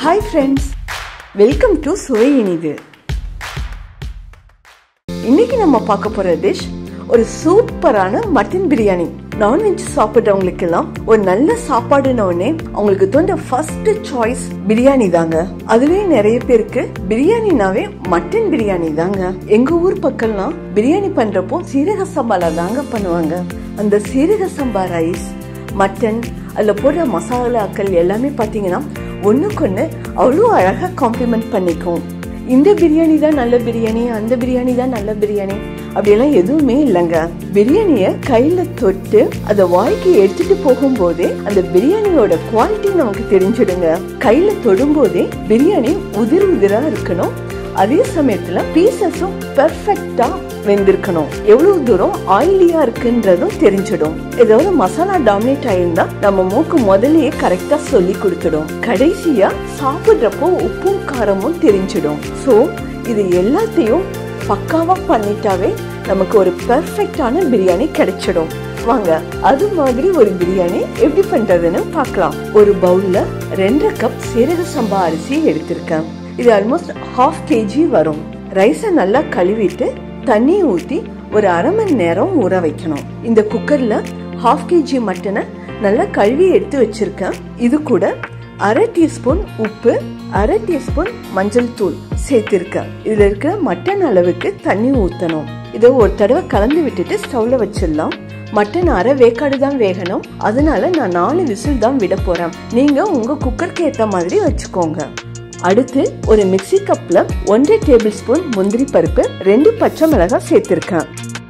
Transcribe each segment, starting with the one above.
hi friends welcome to சுவை இனிது இன்னைக்கு நம்ம பார்க்க போற டிஷ் ஒரு சூப்பரான மட்டன் பிரியாணி நான்வெஜ் சாப்பிட்றவங்களுக்கு எல்லாம் ஒரு நல்ல சாப்பாடுன உடனே அவங்களுக்கு தோன்ற ஃபர்ஸ்ட் சாய்ஸ் பிரியாணி தாங்க அதுலயும் நிறைய பேருக்கு பிரியாணினாவே மட்டன் பிரியாணி தாங்க எங்க ஊர் பக்கம்லாம் பிரியாணி பண்றப்போ சீரக சம்பால தாங்க பண்ணுவாங்க அந்த சீரக சம்பா ரைஸ் மட்டன் அதில் போடுற மசாலாக்கள் எல்லாமே பார்த்தீங்கன்னா ஒன்றுக்கொன்று அவ்வளோ அழகாக காம்ப்ளிமெண்ட் பண்ணிக்கும் இந்த பிரியாணி தான் நல்ல பிரியாணி அந்த பிரியாணி தான் நல்ல பிரியாணி அப்படியெல்லாம் எதுவுமே இல்லைங்க பிரியாணிய கையில தொட்டு அதை வாய்க்கு எடுத்துட்டு போகும்போதே அந்த பிரியாணியோட குவாலிட்டி நமக்கு தெரிஞ்சிடுங்க கையில தொடும்போதே பிரியாணி உதிர் உதிரா இருக்கணும் அதே சமயத்துல பீசஸும் பெர்ஃபெக்டா வெந்திருக்கணும் எவ்வளவு தூரம் ஆயிலியா இருக்குன்றதும் தெரிஞ்சிடும் ஏதாவது மசாலா டாமினேட் ஆயிருந்தா நம்ம மூக்கு முதல்லயே கரெக்டா சொல்லி கொடுத்துடும் கடைசியா சாப்பிடுறப்போ உப்பும் காரமும் தெரிஞ்சிடும் சோ இது எல்லாத்தையும் பக்காவா பண்ணிட்டாவே நமக்கு ஒரு பெர்ஃபெக்டான பிரியாணி கிடைச்சிடும் வாங்க அது மாதிரி ஒரு பிரியாணி எப்படி பண்றதுன்னு பார்க்கலாம் ஒரு பவுல்ல ரெண்டரை கப் சீரக சம்பா அரிசி எடுத்திருக்கேன் இது ஆல்மோஸ்ட் ஹாஃப் கேஜி வரும் ரைஸை நல்லா கழுவிட்டு தண்ணி ஊத்தி ஒரு அரை மணி நேரம் ஊற வைக்கணும் இந்த குக்கர்ல ஹாஃப் கேஜி மட்டனை நல்லா கழுவி எடுத்து வச்சிருக்கேன் இது கூட அரை டீஸ்பூன் உப்பு அரை டீஸ்பூன் மஞ்சள் தூள் சேர்த்திருக்கேன் இதுல இருக்கிற மட்டன் அளவுக்கு தண்ணி ஊத்தணும் இதை ஒரு தடவை கலந்து விட்டுட்டு ஸ்டவ்ல வச்சிடலாம் மட்டன் அரை வேக்காடு தான் வேகணும் அதனால நான் நாலு விசில் தான் விட போறேன் நீங்க உங்க குக்கருக்கு ஏத்த மாதிரி வச்சுக்கோங்க அடுத்து ஒரு மிக்சி கப்ல ஒன்றரை டேபிள் ஸ்பூன் முந்திரி பருப்பு ரெண்டு பச்சை மிளகாய் சேர்த்திருக்கேன்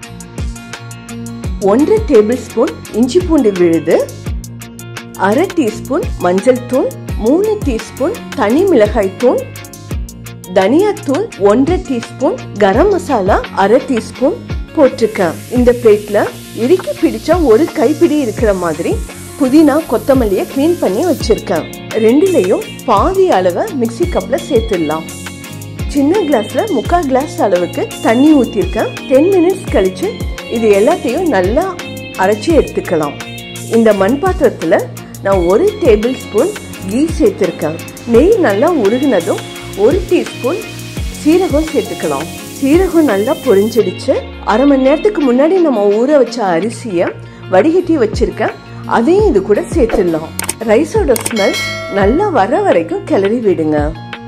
ஒன்றரை டேபிள் ஸ்பூன் இஞ்சி பூண்டு விழுது அரை டீஸ்பூன் மஞ்சள் தூள் மூணு டீஸ்பூன் தனி மிளகாய் தூள் தனியாத்தூள் ஒன்றரை டீஸ்பூன் கரம் மசாலா அரை டீஸ்பூன் போட்டிருக்கேன் இந்த பிளேட்ல இறுக்கி பிடிச்சா ஒரு கைப்பிடி இருக்கிற மாதிரி புதினா கொத்தமல்லிய க்ளீன் பண்ணி வச்சிருக்கேன் ரெண்டுலயும் பாதி அளவை மிக்சி கப்ல சேர்த்துடலாம் சின்ன கிளாஸ்ல முக்கால் கிளாஸ் அளவுக்கு தண்ணி ஊத்திருக்கேன் டென் மினிட்ஸ் கழிச்சு இது எல்லாத்தையும் நல்லா அரைச்சி எடுத்துக்கலாம் இந்த மண் பாத்திரத்துல நான் ஒரு டேபிள் ஸ்பூன் கீ சேர்த்திருக்கேன் நெய் நல்லா உருகினதும் ஒரு டீஸ்பூன் சீரகம் சேர்த்துக்கலாம் சீரகம் நல்லா பொரிஞ்சிடுச்சு அரை மணி நேரத்துக்கு முன்னாடி நம்ம ஊற வச்ச அரிசிய வடிகட்டி வச்சிருக்கேன் அதையும் இது கூட சேர்த்துடலாம் ரைஸோட ஸ்மெல் நல்லா வர வரைக்கும் கிளறி விடுங்க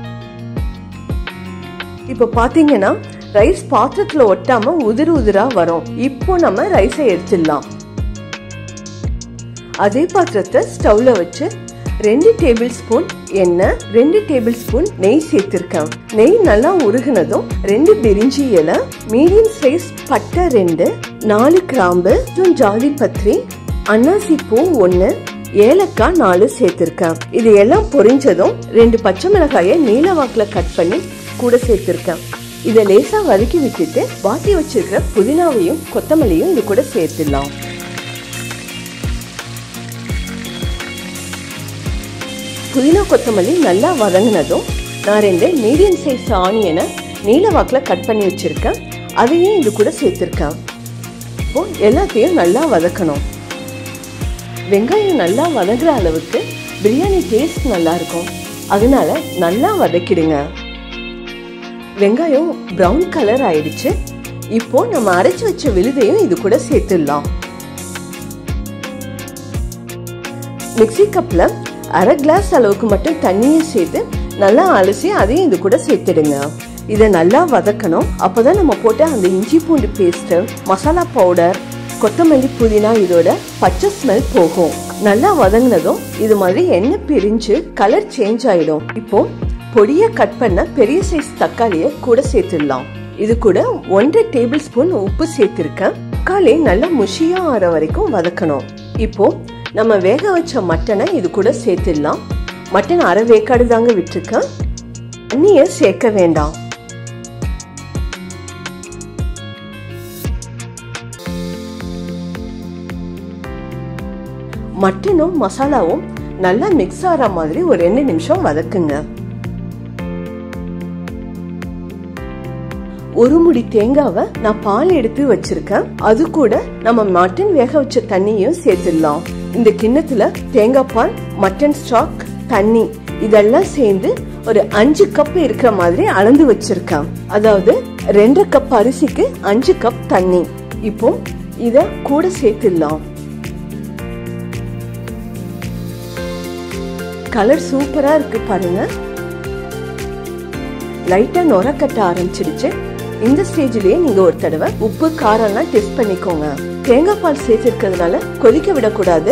இப்ப பாத்தீங்கன்னா ரைஸ் பாத்திரத்துல ஒட்டாம உதிர் உதிரா வரும் இப்போ நம்ம ரைஸை எடுத்துடலாம் அதே பாத்திரத்தை ஸ்டவ்ல வச்சு ரெண்டு டேபிள் ஸ்பூன் எண்ணெய் ரெண்டு டேபிள் ஸ்பூன் நெய் சேர்த்திருக்கேன் நெய் நல்லா உருகுனதும் ரெண்டு பிரிஞ்சி இலை மீடியம் சைஸ் பட்டை ரெண்டு நாலு கிராம்பு ஜாதி பத்திரி அன்னாசி பூ ஒன்னு ஏலக்காய் நாலு சேர்த்திருக்கேன் இது எல்லாம் பொரிஞ்சதும் ரெண்டு பச்சை மிளகாய நீல வாக்குல கட் பண்ணி கூட சேர்த்திருக்கேன் இதை லேசா வதக்கி விட்டுட்டு வாட்டி வச்சிருக்கிற புதினாவையும் கொத்தமல்லியும் இது கூட சேர்த்துடலாம் புதினா கொத்தமல்லி நல்லா வதங்கினதும் நான் ரெண்டு மீடியம் சைஸ் ஆனியனை நீல வாக்கில் கட் பண்ணி வச்சிருக்கேன் அதையும் இது கூட சேர்த்துருக்கேன் இப்போ எல்லாத்தையும் நல்லா வதக்கணும் வெங்காயம் நல்லா வதங்குற அளவுக்கு பிரியாணி டேஸ்ட் நல்லா இருக்கும் அதனால நல்லா வதக்கிடுங்க வெங்காயம் ப்ரௌன் கலர் ஆயிடுச்சு இப்போ நம்ம அரைச்சு வச்ச விழுதையும் இது கூட சேர்த்துடலாம் மிக்சி கப்ல அரை கிளாஸ் அளவுக்கு மட்டும் தண்ணியை சேர்த்து நல்லா அலசி அதையும் இது கூட சேர்த்துடுங்க இதை நல்லா வதக்கணும் அப்போதான் நம்ம போட்ட அந்த இஞ்சி பூண்டு பேஸ்ட் மசாலா பவுடர் கொத்தமல்லி புதினா இதோட பச்சை ஸ்மெல் போகும் நல்லா வதங்கினதும் இது மாதிரி எண்ணெய் பிரிஞ்சு கலர் சேஞ்ச் ஆயிடும் இப்போ பொடிய கட் பண்ண பெரிய சைஸ் தக்காளிய கூட சேர்த்துடலாம் இது கூட ஒன்றரை டேபிள் ஸ்பூன் உப்பு சேர்த்திருக்கேன் தக்காளி நல்லா முஷியா ஆற வரைக்கும் வதக்கணும் இப்போ நம்ம வேக வச்ச மட்டனை இது கூட சேர்த்துடலாம் மட்டன் அரை வேக்காடு தாங்க விட்டுருக்கேன் தண்ணிய சேர்க்க வேண்டாம் மட்டனும் மசாலாவும் நல்லா மிக்ஸ் ஆகிற மாதிரி ஒரு ரெண்டு நிமிஷம் வதக்குங்க ஒரு முடி தேங்காவை நான் பால் எடுத்து வச்சிருக்கேன் அது கூட நம்ம மட்டன் வேக வச்ச தண்ணியும் சேர்த்துடலாம் இந்த கிண்ணத்துல தேங்காய் பால் மட்டன் ஸ்டாக் தண்ணி இதெல்லாம் சேர்ந்து ஒரு அஞ்சு கப் இருக்கிற மாதிரி அளந்து வச்சிருக்கேன் அதாவது ரெண்டு கப் அரிசிக்கு அஞ்சு கப் தண்ணி இப்போ இத கூட சேர்த்துடலாம் கலர் சூப்பரா இருக்கு பாருங்க லைட்டா நுர கட்ட ஆரம்பிச்சிடுச்சு இந்த ஸ்டேஜ்லயே நீங்க ஒரு தடவை உப்பு காரம்லாம் டெஸ்ட் பண்ணிக்கோங்க தேங்காய் பால் சேர்த்திருக்கிறதுனால கொதிக்க விடக்கூடாது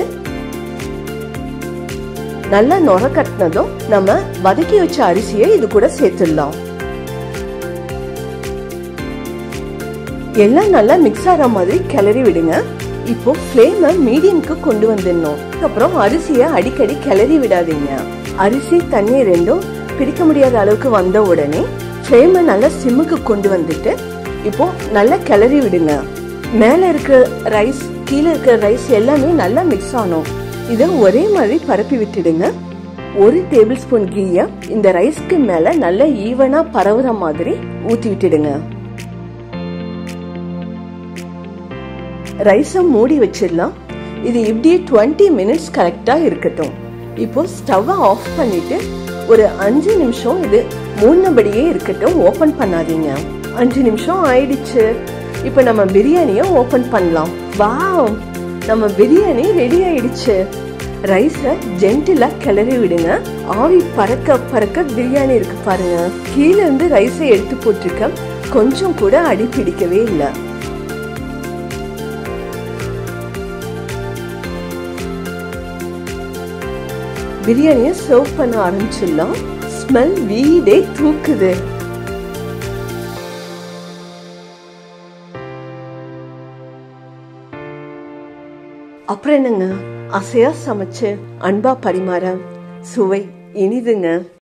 நல்லா நுர கட்டினதும் நம்ம வதக்கி வச்ச அரிசியை இது கூட சேர்த்துடலாம் எல்லாம் நல்லா மிக்ஸ் ஆகிற மாதிரி கிளறி விடுங்க இப்போ ஃப்ளேமை மீடியம்க்கு கொண்டு வந்துடணும் அப்புறம் அரிசியை அடிக்கடி கிளறி விடாதீங்க அரிசி தண்ணி ரெண்டும் பிரிக்க முடியாத அளவுக்கு வந்த உடனே ஃப்ளேமை நல்லா சிம்முக்கு கொண்டு வந்துட்டு இப்போ நல்லா கிளறி விடுங்க மேல இருக்கிற ரைஸ் கீழே இருக்கிற ரைஸ் எல்லாமே நல்லா மிக்ஸ் ஆகணும் இதை ஒரே மாதிரி பரப்பி விட்டுடுங்க ஒரு டேபிள் ஸ்பூன் கீய இந்த ரைஸ்க்கு மேல நல்லா ஈவனா பரவுற மாதிரி ஊத்தி விட்டுடுங்க ரைஸை மூடி வச்சிடலாம் இது இப்படியே டுவெண்ட்டி மினிட்ஸ் கரெக்டா இருக்கட்டும் இப்போ ஸ்டவ்வை ஆஃப் பண்ணிட்டு ஒரு அஞ்சு நிமிஷம் இது மூணபடியே இருக்கட்டும் ஓபன் பண்ணாதீங்க அஞ்சு நிமிஷம் ஆயிடுச்சு இப்போ நம்ம பிரியாணியை ஓபன் பண்ணலாம் வாவ் நம்ம பிரியாணி ரெடி ஆயிடுச்சு ரைஸ ஜென்டிலா கிளறி விடுங்க ஆவி பறக்க பறக்க பிரியாணி இருக்கு பாருங்க கீழே இருந்து ரைஸை எடுத்து போட்டிருக்க கொஞ்சம் கூட அடி பிடிக்கவே இல்லை பிரியாணியை சர்வ் பண்ண ஆரம்பிச்சிடலாம் ஸ்மெல் வீடே தூக்குது அப்புறம் என்னங்க அசையா சமைச்சு அன்பா பரிமாற சுவை இனிதுங்க